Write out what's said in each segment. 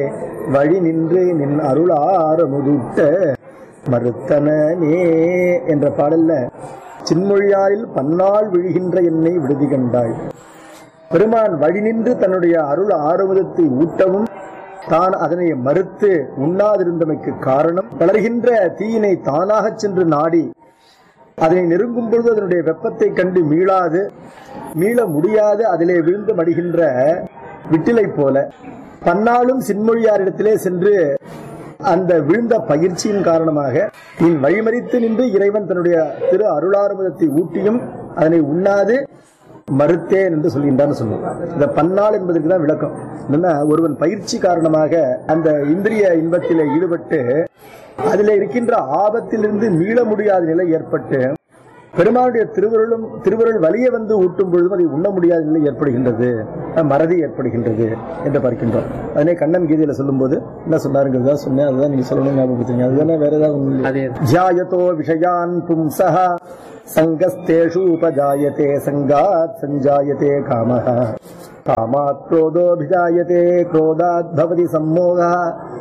வழி நின்று நின் அருளாரமுதுட்ட மறுத்தனே என்ற பாடல்ல சின்மொழியாரில் பன்னாள் விழுகின்ற என்னை விடுதி கண்டாய் பெருமான் வழி நின்று தன்னுடைய அருள் ஆறுமுதத்தை ஊட்டவும் தான் அதனை மறுத்து உண்ணாதிருந்தமைக்கு காரணம் வளர்கின்ற தீயினை தானாகச் சென்று நாடி அதனை நெருங்கும் பொழுது அதனுடைய வெப்பத்தை கண்டு மீளாது மீள முடியாது அதிலே விழுந்து மடிகின்ற விட்டிலை போல பன்னாலும் சின்மொழியாரிடத்திலே சென்று அந்த விழுந்த பயிற்சியின் காரணமாக நீ வழிமறித்து நின்று இறைவன் தன்னுடைய திரு அருளாறுமுதத்தை ஊட்டியும் அதனை உண்ணாது மறுத்தேன் என்று சொல்கின்றான்னு சொன்னார் இந்த பன்னாள் என்பதற்கு தான் விளக்கம் என்னன்னா ஒருவன் பயிற்சி காரணமாக அந்த இந்திரிய இன்பத்திலே ஈடுபட்டு அதிலே இருக்கின்ற ஆபத்திலிருந்து மீள முடியாத நிலை ஏற்பட்டு பெருமாளுடைய திருவருளும் திருவருள் வலிய வந்து ஊட்டும் பொழுதும் அதை உண்ண முடியாத நிலை ஏற்படுகின்றது அஹ் மறதி ஏற்படுகின்றது என்று பார்க்கின்றோம் அதனே கண்ணன் கீதையில சொல்லும்போது என்ன சொன்னாருங்கிறதா சொன்னேன் அதுதான் நீங்க சொல்லணும் ஞாபகப்படுத்துங்க அதுதானே வேற ஏதாவது ஒண்ணு இல்லையா? அதே ध्यायतो विषयान् पुंसः सङ्गस्तेषु उपजायते सङ्गात् सञ्जायते कामः कामात् क्रोधोऽभिजायते क्रोधात् भवति सम्मोहः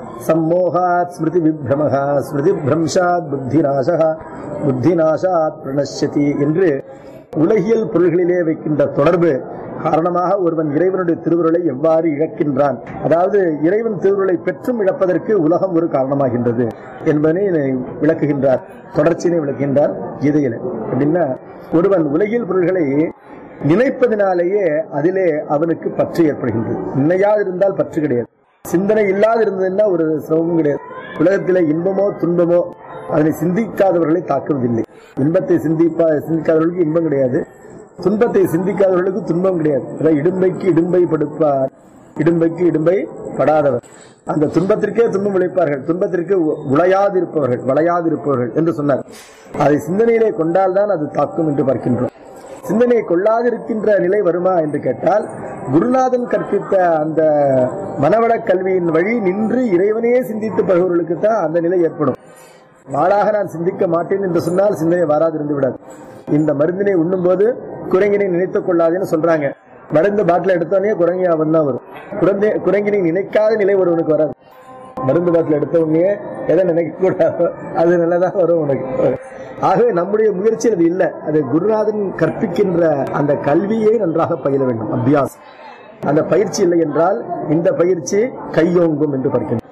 सम्मोहात् स्मृतिविभ्रमः स्मृतिभ्रंशात् बुद्धिनाशः புத்திநாசாத் பிரணஷ்யதி என்று உலகியல் பொருள்களிலே வைக்கின்ற தொடர்பு காரணமாக ஒருவன் இறைவனுடைய திருவுருளை எவ்வாறு இழக்கின்றான் அதாவது இறைவன் திருவுருளை பெற்றும் இழப்பதற்கு உலகம் ஒரு காரணமாகின்றது என்பதனை விளக்குகின்றார் தொடர்ச்சியினை விளக்குகின்றார் கீதையில அப்படின்னா ஒருவன் உலகியல் பொருள்களை நினைப்பதினாலேயே அதிலே அவனுக்கு பற்று ஏற்படுகின்றது நினையாது இருந்தால் பற்று கிடையாது சிந்தனை இல்லாது இருந்ததுன்னா ஒரு சிரமமும் கிடையாது உலகத்திலே இன்பமோ துன்பமோ அதனை சிந்திக்காதவர்களை தாக்குவதில்லை இன்பத்தை சிந்திப்பா சிந்திக்காதவர்களுக்கு இன்பம் கிடையாது துன்பத்தை சிந்திக்காதவர்களுக்கு துன்பம் கிடையாது அதாவது இடும்பைக்கு இடும்பை படுப்பார் இடும்பைக்கு இடும்பை படாதவர் அந்த துன்பத்திற்கே துன்பம் விளைப்பார்கள் துன்பத்திற்கு உ- உழையாதிருப்பவர்கள் வளையாதிருப்பவர்கள் என்று சொன்னார் அதை சிந்தனையிலே கொண்டால்தான் அது தாக்கும் என்று பார்க்கின்றோம் சிந்தனையை கொள்ளாதிருக்கின்ற நிலை வருமா என்று கேட்டால் குருநாதன் கற்பித்த அந்த மனவளக் கல்வியின் வழி நின்று இறைவனையே சிந்தித்து பருவர்களுக்கு தான் அந்த நிலை ஏற்படும் நாளாக நான் சிந்திக்க மாட்டேன் என்று சொன்னால் சிந்தனை வராதிருந்து விடாது இந்த மருந்தினை உண்ணும்போது குரங்கினை நினைத்துக் கொள்ளாதேன்னு சொல்றாங்க மருந்து பாட்டில் எடுத்தோடனே குரங்கி அவன் தான் வரும் குரந்தை குரங்கினை நினைக்காத நிலை ஒருவனுக்கு வராது மருந்து பாட்டில் எடுத்த உடனே எதை நினைக்க கூடாதோ அது நல்லதா வரும் உனக்கு ஆகவே நம்முடைய முயற்சி அது இல்லை அது குருநாதன் கற்பிக்கின்ற அந்த கல்வியை நன்றாக பயில வேண்டும் அபியாஸ் அந்த பயிற்சி இல்லை என்றால் இந்த பயிற்சி கையோங்கும் என்று பார்க்கின்றோம்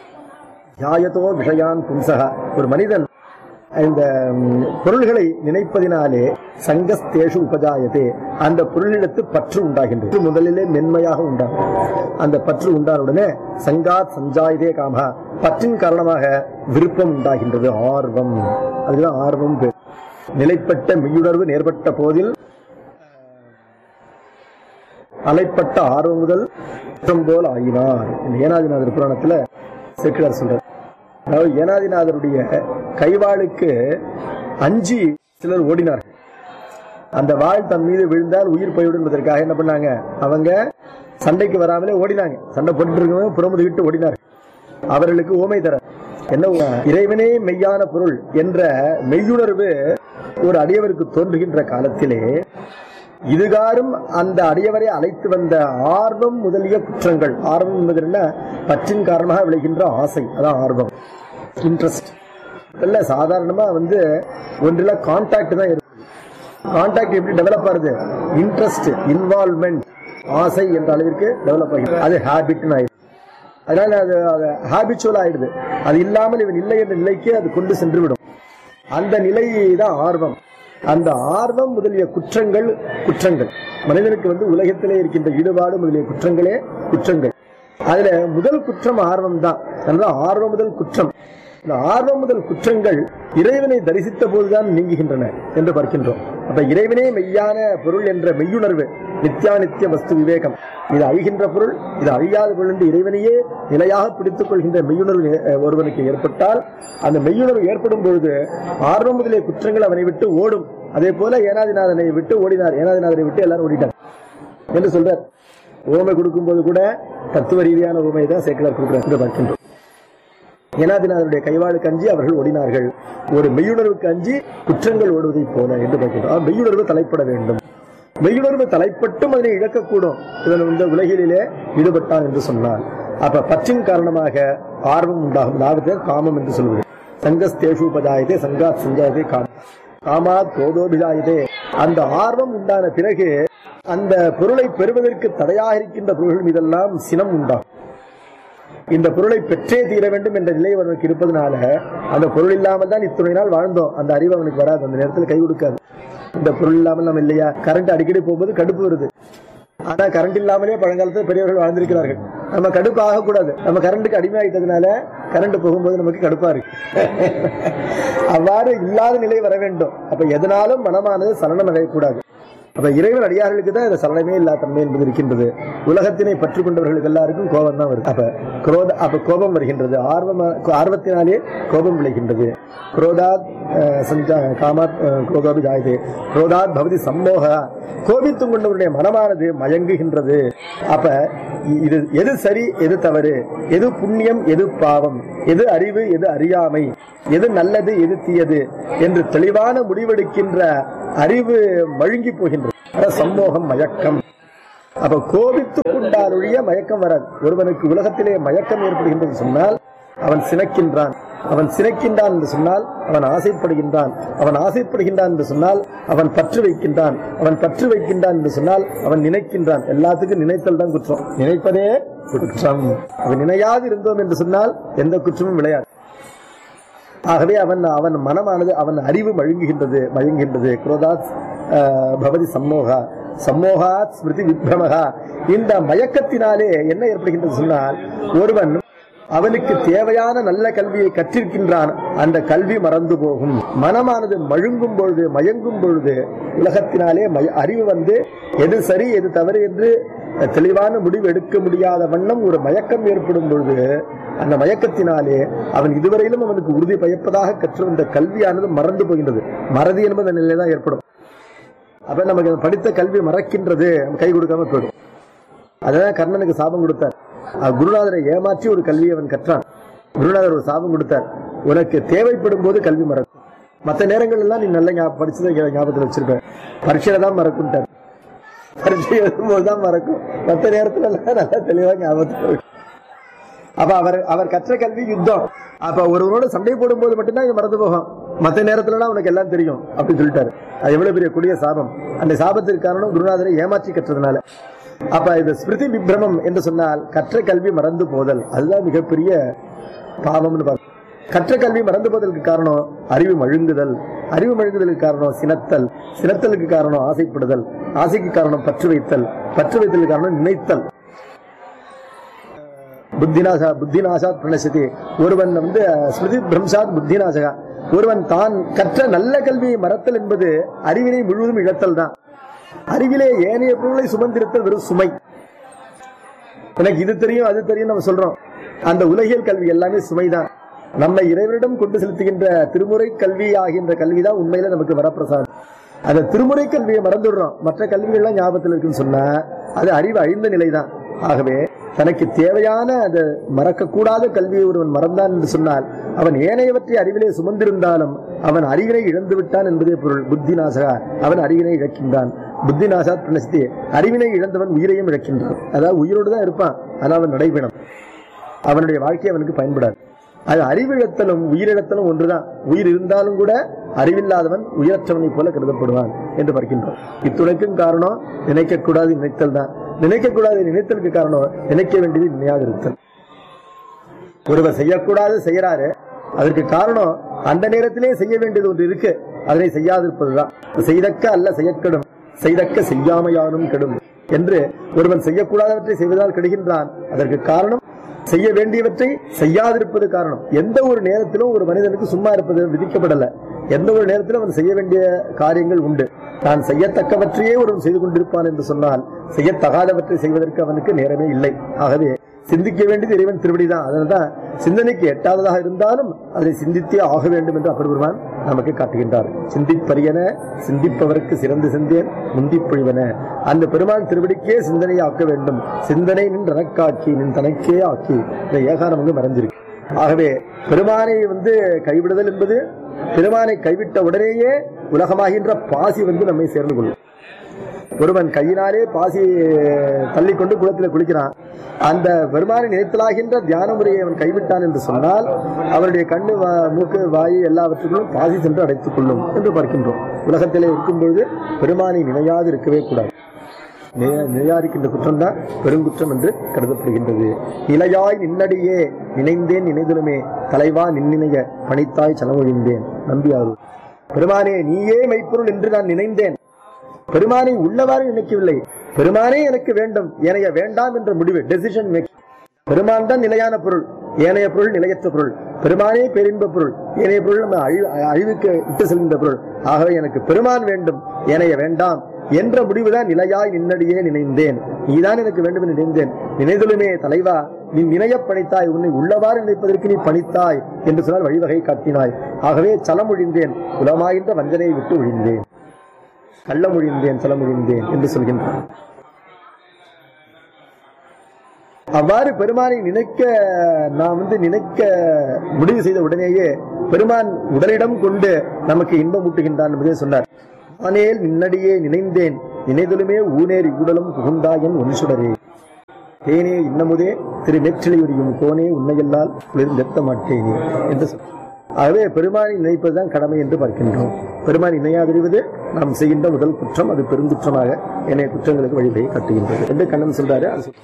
தியாயத்தோ விஷயான் பும்சகா ஒரு மனிதன் இந்த ம், பொருள்களை நினைப்பதினாலே சங்கஸ்தேஷு உபஜாயதே அந்த பொருளிடத்து பற்று உண்டாகின்றது முதலிலே மென்மையாக உண்டாகும் அந்த பற்று உண்டான சங்காத் சஞ்சாயதே காமஹா பற்றின் காரணமாக விருப்பம் உண்டாகின்றது ஆர்வம் அதுதான் ஆர்வம் பேர் நிலைப்பட்ட மெய்யுணர்வு நேர்பட்ட போதில் அலைப்பட்ட ஆர்வம் முதல் குற்றம் போல் ஆயினார் இந்த ஏனாதிநாதர் புராணத்துல செக்கிலார் சொல்றார் அதாவது ஏனாதிநாதருடைய கைவாளுக்கு அஞ்சி சிலர் ஓடினார்கள் அந்த வாழ் தன் மீது விழுந்தால் உயிர் போய்விடும் என்பதற்காக என்ன பண்ணாங்க அவங்க சண்டைக்கு வராமலே ஓடினாங்க சண்டை போட்டுட்டு இருக்கவங்க புறமுதுகிட்டு ஓடினார்கள் அவர்களுக்கு ஓமை தர என்ன உ- இறைவனே மெய்யான பொருள் என்ற மெய்யுணர்வு ஒரு அடியவருக்கு தோன்றுகின்ற காலத்திலே இதுகாரும் அந்த அடியவரை அழைத்து வந்த ஆர்வம் முதலிய குற்றங்கள் ஆர்வம் என்பது என்ன பற்றின் காரணமாக விளைகின்ற ஆசை அதான் ஆர்வம் இன்ட்ரெஸ்ட் இல்ல சாதாரணமா வந்து ஒன்றில் கான்டாக்ட் தான் இருக்கு கான்டாக்ட் எப்படி டெவலப் ஆகுது இன்ட்ரெஸ்ட் இன்வால்மெண்ட் ஆசை என்ற அளவிற்கு டெவலப் ஆகிடுது அது ஹேபிட்னு ஆயிடுது அதனால அது ஹேபிச்சுவல் ஆயிடுது அது இல்லாமல் இவன் இல்லை என்ற நிலைக்கு அது கொண்டு சென்று விடும் அந்த நிலை தான் ஆர்வம் அந்த ஆர்வம் முதலிய குற்றங்கள் குற்றங்கள் மனிதனுக்கு வந்து உலகத்திலே இருக்கின்ற ஈடுபாடு முதலிய குற்றங்களே குற்றங்கள் அதுல முதல் குற்றம் ஆர்வம் தான் அதனால ஆர்வம் முதல் குற்றம் இந்த ஆர்வம் முதல் குற்றங்கள் இறைவனை தரிசித்த போதுதான் நீங்குகின்றன என்று பார்க்கின்றோம் அப்ப இறைவனே மெய்யான பொருள் என்ற மெய்யுணர்வு நித்யானித்திய வஸ்து விவேகம் இது அழிகின்ற பொருள் இது அழியாத பொருள் என்று இறைவனையே நிலையாக பிடித்துக் கொள்கின்ற மெய்யுணர்வு அஹ், ஒருவனுக்கு ஏற்பட்டால் அந்த மெய்யுணர்வு ஏற்படும் பொழுது ஆர்வம் முதலிய குற்றங்கள் அவனை விட்டு ஓடும் அதே போல ஏனாதிநாதனை விட்டு ஓடினார் ஏனாதிநாதனை விட்டு எல்லாரும் ஓடிட்டார் என்று சொல்றார் ஓமை கொடுக்கும்போது கூட தத்துவ ரீதியான ஓமை தான் சேக்கலார் கொடுக்கிறார் என்று பார்க்கின்றோம் ஏனாதிநாதனுடைய கைவாளுக்கு அஞ்சி அவர்கள் ஓடினார்கள் ஒரு மெய்யுணர்வுக்கு அஞ்சி குற்றங்கள் ஓடுவதை போல என்று பார்க்கின்றோம் ஆ, மெய்யுணர்வு தலைப்பட வேண்டும் மெய்யுணர்வு தலைப்பட்டும் அதனை இழக்கக்கூடும் இவன் இந்த உலகிலே ஈடுபட்டான் என்று சொன்னார் அப்ப பற்றின் காரணமாக ஆர்வம் உண்டாகும் லாபத்தை காமம் என்று சொல்வது சங்கஸ்தேஷு உபஜாயதே சங்காத் சஞ்சாயதே காமம் காமாத் கோதோபிஜாயதே அந்த ஆர்வம் உண்டான பிறகு அந்த பொருளை பெறுவதற்கு தடையாக இருக்கின்ற பொருள்கள் மீதெல்லாம் சினம் உண்டாகும் இந்த பொருளை பெற்றே தீர வேண்டும் என்ற நிலை அவனுக்கு இருப்பதனால அந்த பொருள் இல்லாமல் தான் இத்துணை நாள் வாழ்ந்தோம் அந்த அறிவு அவனுக்கு வராது அந்த நேரத்தில் கை கொடுக்காது இந்த பொருள் இல்லாமல் நம்ம இல்லையா கரண்ட் அடிக்கடி போகும்போது கடுப்பு வருது ஆனா கரண்ட் இல்லாமலே பழங்காலத்தில் பெரியவர்கள் வாழ்ந்திருக்கிறார்கள் நம்ம கடுப்பு ஆகக்கூடாது நம்ம கரண்ட்டுக்கு அடிமையாயிட்டதுனால கரண்ட் போகும்போது நமக்கு கடுப்பா இருக்கு அவ்வாறு இல்லாத நிலை வர வேண்டும் அப்ப எதனாலும் மனமானது சலனம் அடையக்கூடாது அப்ப இறைவன் அடியார்களுக்கு தான் இந்த சலனமே இல்லாத தன்மை என்பது இருக்கின்றது உலகத்தினை பற்றி கொண்டவர்களுக்கு எல்லாருக்கும் கோபம் தான் வருது அப்ப குரோத அப்ப கோபம் வருகின்றது ஆர்வம் ஆர்வத்தினாலே கோபம் விளைகின்றது குரோதாத் அஹ், சஞ்சா காமாத் அஹ், குரோதோபி ஜாயதே குரோதாத் பவதி சம்மோக கோபித்தும் கொண்டவருடைய மனமானது மயங்குகின்றது அப்ப இ- இது எது சரி எது தவறு எது புண்ணியம் எது பாவம் எது அறிவு எது அறியாமை எது நல்லது எது தீயது என்று தெளிவான முடிவெடுக்கின்ற அறிவு மழுங்கி போகின்றது அதான் சம்மோகம் மயக்கம் அப்ப கோபித்து கொண்டாலொழிய மயக்கம் வராது ஒருவனுக்கு உலகத்திலே மயக்கம் ஏற்படுகின்றது சொன்னால் அவன் சினக்கின்றான் அவன் சினக்கின்றான் என்று சொன்னால் அவன் ஆசைப்படுகின்றான் அவன் ஆசைப்படுகின்றான் என்று சொன்னால் அவன் பற்று வைக்கின்றான் அவன் பற்று வைக்கின்றான் என்று சொன்னால் அவன் நினைக்கின்றான் எல்லாத்துக்கும் நினைத்தல் தான் குற்றம் நினைப்பதே குற்றம் அவன் நினையாது இருந்தோம் என்று சொன்னால் எந்த குற்றமும் விளையாது ஆகவே அவன் அவன் மனமானது அவன் அறிவு மழுங்குகின்றது மழுங்குகின்றது குரோதாத் ஆஹ், பவதி சம்மோகா சம்மோகாத் ஸ்மிருதி விப்ரமகா இந்த மயக்கத்தினாலே என்ன ஏற்படுகின்றது சொன்னால் ஒருவன் அவனுக்கு தேவையான நல்ல கல்வியை கற்றிருக்கின்றான் அந்த கல்வி மறந்து போகும் மனமானது மழுங்கும் பொழுது மயங்கும் பொழுது உலகத்தினாலே மய- அறிவு வந்து எது சரி எது தவறு என்று தெளிவான முடிவு எடுக்க முடியாத வண்ணம் ஒரு மயக்கம் ஏற்படும் பொழுது அந்த மயக்கத்தினாலே அவன் இதுவரையிலும் அவனுக்கு உறுதி பயப்பதாக கற்று வந்த கல்வியானது மறந்து போகின்றது மறதி என்பது அந்த நிலையில தான் ஏற்படும் அப்ப நமக்கு அந்த படித்த கல்வி மறக்கின்றது நம்ம கை கொடுக்காம போயிடும் அதான் கர்ணனுக்கு சாபம் கொடுத்தார் அஹ் குருநாதரை ஏமாற்றி ஒரு கல்வியை அவன் கற்றான் குருநாதர் ஒரு சாபம் கொடுத்தார் உனக்கு தேவைப்படும் போது கல்வி மறக்கும் மற்ற நேரங்கள் எல்லாம் நீ நல்ல ஞா- படிச்சதை ஞா- ஞாபகத்தில் வச்சிருப்ப பரீட்சையில தான் மறக்கும்ட்டார் பரீட்சை எழுதும்போது தான் மறக்கும் மற்ற நேரத்துல எல்லாம் நல்லா தெளிவா ஞாபகத்தில் இருக்கும். அப்ப அவர் அவர் கற்ற கல்வி யுத்தம் அப்ப ஒருவரோட சண்டை போடும்போது மட்டும்தான் இது மறந்து போகும் மற்ற நேரத்துலலாம் உனக்கு எல்லாம் தெரியும் அப்படின்னு சொல்லிட்டாரு அது எவ்வளவு பெரிய கொடிய சாபம் அந்த சாபத்திற்கு காரணம் குருநாதரை ஏமாற்றி கற்றதுனால அப்ப இது ஸ்மிருதி விப்ரமம் என்று சொன்னால் கற்ற கல்வி மறந்து போதல் அதுதான் மிகப்பெரிய பாவம்னு பார்க்கணும் கற்ற கல்வி மறந்து போதலுக்கு காரணம் அறிவு மழுங்குதல் அறிவு மழுங்குதலுக்கு காரணம் சினத்தல் சினத்தலுக்கு காரணம் ஆசைப்படுதல் ஆசைக்கு காரணம் பற்று வைத்தல் பற்று வைத்தலுக்கு காரணம் நினைத்தல் புத்திநாசா புத்திநாசாத் பிரணசதி ஒருவன் வந்து அஹ், ஸ்மிருதி பிரம்சாத் புத்திநாசகா ஒருவன் தான் கற்ற நல்ல கல்வியை மறத்தல் என்பது அறிவினை முழுவதும் இழத்தல் தான் அறிவிலே ஏனைய பொருளை சுமந்திருத்தல் வெறும் சுமை எனக்கு இது தெரியும் அது தெரியும் நம்ம சொல்றோம் அந்த உலகியல் கல்வி எல்லாமே சுமைதான் நம்ம இறைவனிடம் கொண்டு செலுத்துகின்ற திருமுறை கல்வி ஆகின்ற கல்விதான் உண்மையில நமக்கு வரப்பிரசாதம் அந்த திருமுறை கல்வியை மறந்துடுறோம் மற்ற கல்விகள்லாம் ஞாபகத்தில் இருக்குன்னு சொன்னா அது அறிவு அழிந்த நிலைதான் ஆகவே தனக்கு தேவையான அந்த மறக்கக்கூடாத கல்வியை ஒருவன் மறந்தான் என்று சொன்னால் அவன் ஏனையவற்றை அறிவிலே சுமந்திருந்தாலும் அவன் அறிவினை இழந்து விட்டான் என்பதே பொருள் புத்தி நாசகா அவன் அறிவினை இழக்கின்றான் புத்தி நாசாத் பிரணஸ்தி அறிவினை இழந்தவன் உயிரையும் இழக்கின்றான் அதாவது உயிரோடு தான் இருப்பான் ஆனால் அவன் நடைபெணம் அவனுடைய வாழ்க்கை அவனுக்கு பயன்படாது அது அறிவிழத்தலும் உயிரிழத்தலும் ஒன்றுதான் உயிர் இருந்தாலும் கூட அறிவில்லாதவன் உயிரற்றவனைப் போல கருதப்படுவான் என்று பார்க்கின்றோம் இத்துணைக்கும் காரணம் நினைக்கக்கூடாது நினைத்தல் தான் நினைக்கக்கூடாது நினைத்தலுக்கு காரணம் நினைக்க வேண்டியது நினையாதிருத்தல் ஒருவர் செய்யக்கூடாது செய்யறாரு அதற்கு காரணம் அந்த நேரத்திலே செய்ய வேண்டியது ஒன்று இருக்கு அதனை செய்யாதிருப்பதுதான் செய்தக்க அல்ல செய்யக்கெடும் செய்தக்க செய்யாமையானும் கெடும் என்று ஒருவன் செய்யக்கூடாதவற்றை செய்வதால் கெடுகின்றான் அதற்கு காரணம் செய்ய வேண்டியவற்றை செய்யாதிருப்பது காரணம் எந்த ஒரு நேரத்திலும் ஒரு மனிதனுக்கு சும்மா இருப்பது விதிக்கப்படல எந்த ஒரு நேரத்திலும் அவன் செய்ய வேண்டிய காரியங்கள் உண்டு தான் செய்யத்தக்கவற்றையே ஒருவன் செய்து கொண்டிருப்பான் என்று சொன்னால் செய்யத்தகாதவற்றை செய்வதற்கு அவனுக்கு நேரமே இல்லை ஆகவே சிந்திக்க வேண்டியது இறைவன் திருவடிதான் அதனால்தான் சிந்தனைக்கு எட்டாவதாக இருந்தாலும் அதை சிந்தித்தே ஆக வேண்டும் என்று அப்பர் பெருமான் நமக்கு காட்டுகின்றார் சிந்திப்பரியன சிந்திப்பவருக்கு சிறந்து சிந்தேன் முந்திப் பொழிவன அந்த பெருமான் திருவடிக்கே சிந்தனையை ஆக்க வேண்டும் சிந்தனை நின் தனக்காக்கி நின் தனக்கே ஆக்கி இந்த ஏகாரம் வந்து மறைஞ்சிருக்கு ஆகவே பெருமானை வந்து கைவிடுதல் என்பது பெருமானை கைவிட்ட உடனேயே உலகமாகின்ற பாசி வந்து நம்மை சேர்ந்து கொள்ளும் ஒருவன் கையினாலே பாசி தள்ளிக்கொண்டு குளத்தில் குளிக்கிறான் அந்த பெருமானை நினைத்தலாகின்ற தியான முறையை அவன் கைவிட்டான் என்று சொன்னால் அவருடைய கண்ணு வா- மூக்கு வாய் எல்லாவற்றுக்கும் பாசி சென்று அடைத்துக் கொள்ளும் என்று பார்க்கின்றோம் உலகத்திலே இருக்கும் பொழுது பெருமானை நினையாது இருக்கவே கூடாது நினை- நிலையாரிக்கின்ற குற்றம் தான் பெருங்குற்றம் என்று கருதப்படுகின்றது நிலையாய் நின்னடியே நினைந்தேன் நினைதலுமே தலைவா நின்னினைய பணித்தாய் செலவழிந்தேன் நம்பியாரு பெருமானே நீயே மெய்ப்பொருள் என்று நான் நினைந்தேன் பெருமானை உள்ளவாறு நினைக்கவில்லை பெருமானே எனக்கு வேண்டும் ஏனைய வேண்டாம் என்ற முடிவு டெசிஷன் மேக் பெருமான் தான் நிலையான பொருள் ஏனைய பொருள் நிலையற்ற பொருள் பெருமானே பெரின்ப பொருள் ஏனைய பொருள் நம்ம அழி- அழிவுக்கு இட்டு செல்கின்ற பொருள் ஆகவே எனக்கு பெருமான் வேண்டும் ஏனைய வேண்டாம் என்ற முடிவுதான் நிலையாய் நின்னடியே நினைந்தேன் நீதான் எனக்கு வேண்டும் என்று நினைந்தேன் நினைதலுமே தலைவா நீ நினையப் பணித்தாய் உன்னை உள்ளவாறு நினைப்பதற்கு நீ பணித்தாய் என்று சொன்னால் வழிவகை காட்டினாய் ஆகவே சலம் ஒழிந்தேன் உலமாகின்ற வஞ்சனையை விட்டு ஒழிந்தேன் கள்ளம் ஒழிந்தேன் சலம் ஒழிந்தேன் என்று சொல்கின்றான் அவ்வாறு பெருமானை நினைக்க நாம் வந்து நினைக்க முடிவு செய்த உடனேயே பெருமான் உடலிடம் கொண்டு நமக்கு இன்பம் ஊட்டுகின்றான் என்பதே சொன்னார் ஆனேல் நின்னடியே நினைந்தேன் நினைதலுமே ஊனேறி உடலும் புகுந்தாயன் ஒன்சுடரே தேனே இன்னமுதே திரு நெற்றிலையுரியும் கோனே உன்னையல்லால் குளிர்ந்தெத்த மாட்டேனே என்று சொன்னார் ஆகவே பெருமானை நினைப்பதுதான் கடமை என்று பார்க்கின்றோம் பெருமான் இணையாதிருவது நாம் செய்கின்ற முதல் குற்றம் அது பெருங்குற்றமாக என்னைய குற்றங்களுக்கு வழிவகை காட்டுகின்றது என்று கண்ணன் சொல்றாரு அது சொல்.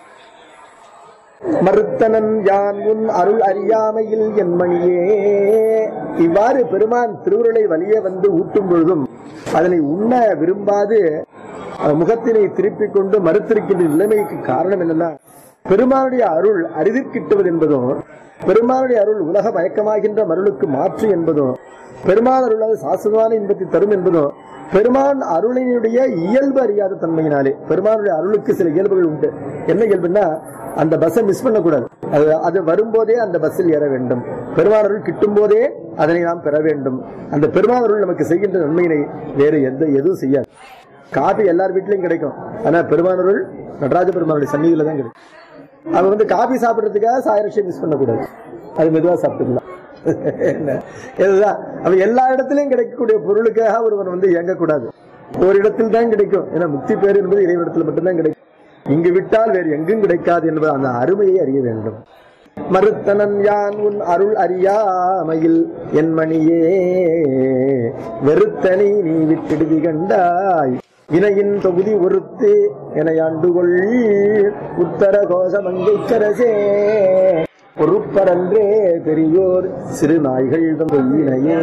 மறுத்தனன் யான் உன் அருள் அறியாமையில் என் மணியே இவ்வாறு பெருமான் திருவுருளை வலிய வந்து ஊட்டும் பொழுதும் அதனை உண்ண விரும்பாது அஹ், முகத்தினை திருப்பிக் கொண்டு மறுத்திருக்கின்ற நிலைமைக்கு காரணம் என்னன்னா பெருமானுடைய அருள் அரிதிற்கிட்டுவது என்பதும் பெருமானுடைய அருள் உலக மயக்கமாகின்ற மருளுக்கு மாற்று என்பதும் பெருமான் அருள் அது சாஸ்வதமான இன்பத்தை தரும் என்பதும் பெருமான் அருளினுடைய இயல்பு அறியாத தன்மையினாலே பெருமானுடைய அருளுக்கு சில இயல்புகள் உண்டு என்ன இயல்புன்னா அந்த பஸ்ஸை மிஸ் பண்ணக்கூடாது அது அது வரும்போதே அந்த பஸ்ஸில் ஏற வேண்டும் பெருமான் அருள் கிட்டும் போதே அதனை நாம் பெற வேண்டும் அந்த பெருமான் அருள் நமக்கு செய்கின்ற நன்மையினை வேறு எந்த எதுவும் செய்யாது காபி எல்லார் வீட்லயும் கிடைக்கும் ஆனா பெருமான் அருள் நடராஜ பெருமானுடைய சந்நிதியில தான் கிடைக்கும் அவன் வந்து காபி சாப்பிடுறதுக்காக சாயரட்சியை மிஸ் பண்ணக்கூடாது அது மெதுவா சாப்பிட்டுக்கலாம் என்ன? இதுதான் அவன் எல்லா இடத்திலையும் கிடைக்கக்கூடிய பொருளுக்காக ஒருவன் வந்து இயங்கக்கூடாது ஒரு இடத்தில் தான் கிடைக்கும் ஏன்னா முக்தி பேர் என்பது இறைவனிடத்தில் மட்டும்தான் கிடைக்கும் இங்கு விட்டால் வேறு எங்கும் கிடைக்காது என்பது அந்த அருமையை அறிய வேண்டும் மறுத்தனன் யான் உன் அருள் அறியாமையில் என் மணியே வெறுத்தனை நீ விட்டிடுதி கண்டாய் இணையின் தொகுதி ஒருத்து என ஆண்டுகொள் உத்தர கோஷமங்கைக்கரசே பொறுப்பரன்றே பெரியோர் சிறு நாய்கள் பொய்யினையே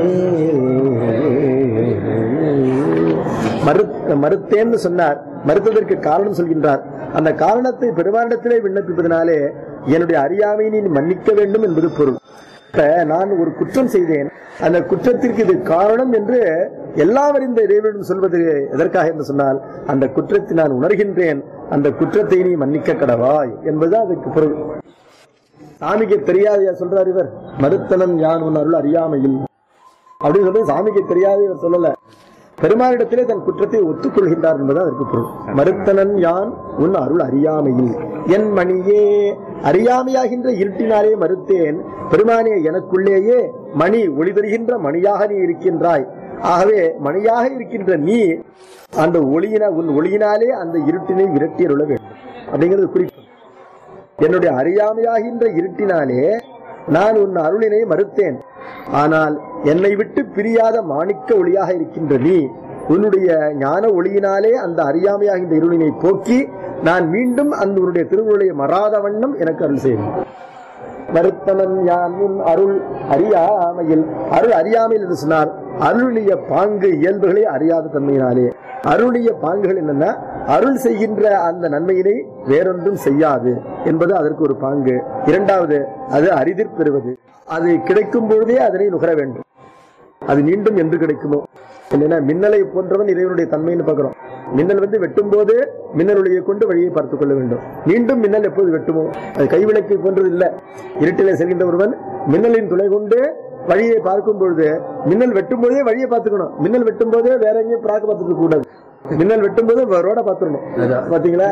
மறு மறுத்தேன்னு சொன்னார் மறுத்ததற்கு காரணம் சொல்கின்றார் அந்த காரணத்தை பெருமானிடத்திலே விண்ணப்பிப்பதனாலே என்னுடைய அறியாமையை நீ மன்னிக்க வேண்டும் என்பது பொருள் இப்ப நான் ஒரு குற்றம் செய்தேன் அந்த குற்றத்திற்கு இது காரணம் என்று எல்லாம் அறிந்த இறைவனிடம் சொல்வது எதற்காக என்று சொன்னால் அந்த குற்றத்தை நான் உணர்கின்றேன் அந்த குற்றத்தை நீ மன்னிக்க கடவாய் என்பதுதான் அதுக்கு பொருள் சாமிக்கு தெரியாதையா சொல்றார் இவர் மறுத்தனன் யான் உன் அருள் அறியாமையில் அப்படின்னு சொல்லி சாமிக்கு தெரியாது இவர் சொல்லல பெருமானிடத்திலே தன் குற்றத்தை ஒத்துக்கொள்கின்றார் என்பது அதற்கு பொருள் மறுத்தனன் யான் உன் அருள் அறியாமையில் என் மணியே அறியாமையாகின்ற இருட்டினாலே மறுத்தேன் பெருமானே எனக்குள்ளேயே மணி ஒளி பெறுகின்ற மணியாக நீ இருக்கின்றாய் ஆகவே மணியாக இருக்கின்ற நீ அந்த ஒளியின உன் ஒளியினாலே அந்த இருட்டினை விரட்டியருள வேண்டும் அப்படிங்கிறது குறிப்பு என்னுடைய அறியாமையாகின்ற இருட்டினாலே நான் உன் அருளினை மறுத்தேன் ஆனால் என்னை விட்டு பிரியாத மாணிக்க ஒளியாக இருக்கின்ற நீ உன்னுடைய ஞான ஒளியினாலே அந்த அறியாமையாகின்ற இருளினை போக்கி நான் மீண்டும் அந்த உன்னுடைய திருவுருளை மறாத வண்ணம் எனக்கு அருள் செய்யும் மறுத்தனன் யான் உன் அருள் அறியாமையில் அருள் அறியாமையில் என்று சொன்னார் அருளிய பாங்கு இயல்புகளை அறியாத தன்மையினாலே அருளிய பாங்குகள் என்னன்னா அருள் செய்கின்ற அந்த நன்மையினை வேறொன்றும் செய்யாது என்பது அதற்கு ஒரு பாங்கு இரண்டாவது அது அரிதிற் பெறுவது அது கிடைக்கும் பொழுதே அதனை நுகர வேண்டும் அது மீண்டும் என்று கிடைக்குமோ இல்லைன்னா மின்னலை போன்றவன் இறைவனுடைய தன்மைன்னு பார்க்கிறோம் மின்னல் வந்து வெட்டும் போது மின்னல் ஒளியை கொண்டு வழியை பார்த்துக் கொள்ள வேண்டும் மீண்டும் மின்னல் எப்போது வெட்டுமோ அது கைவிளக்கு போன்றது இல்ல இருட்டிலே செல்கின்ற ஒருவன் மின்னலின் துணை கொண்டு வழியை பார்க்கும் பொழுது மின்னல் வெட்டும் போதே வழியை பார்த்துக்கணும் மின்னல் வெட்டும் போதே வேற எங்கேயும் பிராக்க பார்த்துக்க கூடாது மின்னல் வெட்டும் போது ரோட பார்த்துடணும் பாத்தீங்களா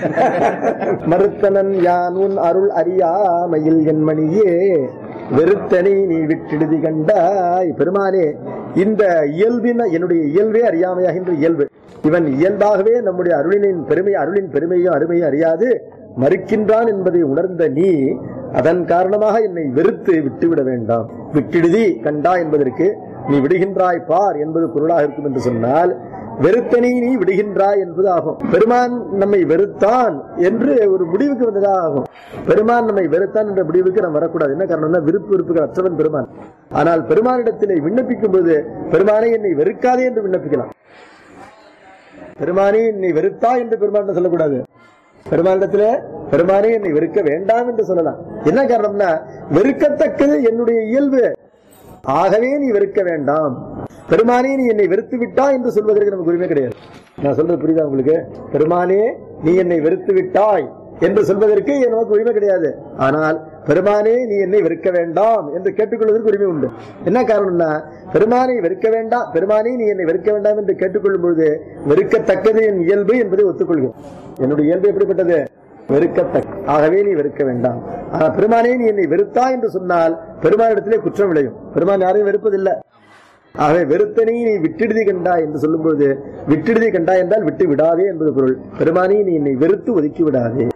மறுத்தனன் யான் உன் அருள் அறியாமையில் என் மணியே வெறுத்தனை நீ விட்டிடுதி கண்டாய் பெருமானே இந்த இயல்பின என்னுடைய இயல்பே அறியாமையாகின்ற இயல்பு இவன் இயல்பாகவே நம்முடைய அருளினின் பெருமை அருளின் பெருமையும் அருமையும் அறியாது மறுக்கின்றான் என்பதை உணர்ந்த நீ அதன் காரணமாக என்னை வெறுத்து விட்டுவிட வேண்டாம் விட்டிடுதி கண்டா என்பதற்கு நீ விடுகின்றாய் பார் என்பது பொருளாக இருக்கும் என்று சொன்னால் வெறுத்தனி நீ விடுகின்றாய் என்பது ஆகும் பெருமான் நம்மை வெறுத்தான் என்று ஒரு முடிவுக்கு வந்ததா ஆகும் பெருமான் நம்மை வெறுத்தான் என்ற முடிவுக்கு நாம் வரக்கூடாது என்ன காரணம்னா விருப்பு விருப்புகள் அற்றவன் பெருமான் ஆனால் பெருமானிடத்திலே விண்ணப்பிக்கும் போது பெருமானை என்னை வெறுக்காதே என்று விண்ணப்பிக்கலாம் பெருமானே என்னை வெறுத்தா என்று பெருமான் சொல்லக்கூடாது பெருமானிடத்துல பெருமானே என்னை வெறுக்க வேண்டாம் என்று சொல்லலாம் என்ன காரணம்னா வெறுக்கத்தக்கது என்னுடைய இயல்பு ஆகவே நீ வெறுக்க வேண்டாம் பெருமானே நீ என்னை வெறுத்து விட்டா என்று சொல்வதற்கு நமக்கு உரிமை கிடையாது நான் சொல்றது புரியுதா உங்களுக்கு பெருமானே நீ என்னை வெறுத்து விட்டாய் என்று சொல்வதற்கு நமக்கு உரிமை கிடையாது ஆனால் பெருமானே நீ என்னை வெறுக்க வேண்டாம் என்று கேட்டுக்கொள்வதற்கு உரிமை உண்டு என்ன காரணம்னா பெருமானை வெறுக்க வேண்டாம் பெருமானே நீ என்னை வெறுக்க வேண்டாம் என்று கேட்டுக்கொள்ளும் பொழுது வெறுக்கத்தக்கது என் இயல்பு என்பதை ஒத்துக்கொள்கிறேன் என்னுடைய இயல்பு எப்படிப்பட்டது வெறுக்கத்தக்க ஆகவே நீ வெறுக்க வேண்டாம் ஆனா பெருமானே நீ என்னை வெறுத்தா என்று சொன்னால் பெருமானிடத்திலே குற்றம் விளையும் பெருமான் யாரையும் வெறுப்பதில்லை ஆகவே வெறுத்தனை நீ விட்டிடுதி கண்டா என்று சொல்லும்போது விட்டிடுதி கண்டா என்றால் விட்டு விடாதே என்பது பொருள் பெருமானே நீ என்னை வெறுத்து ஒதுக்கி விடாதே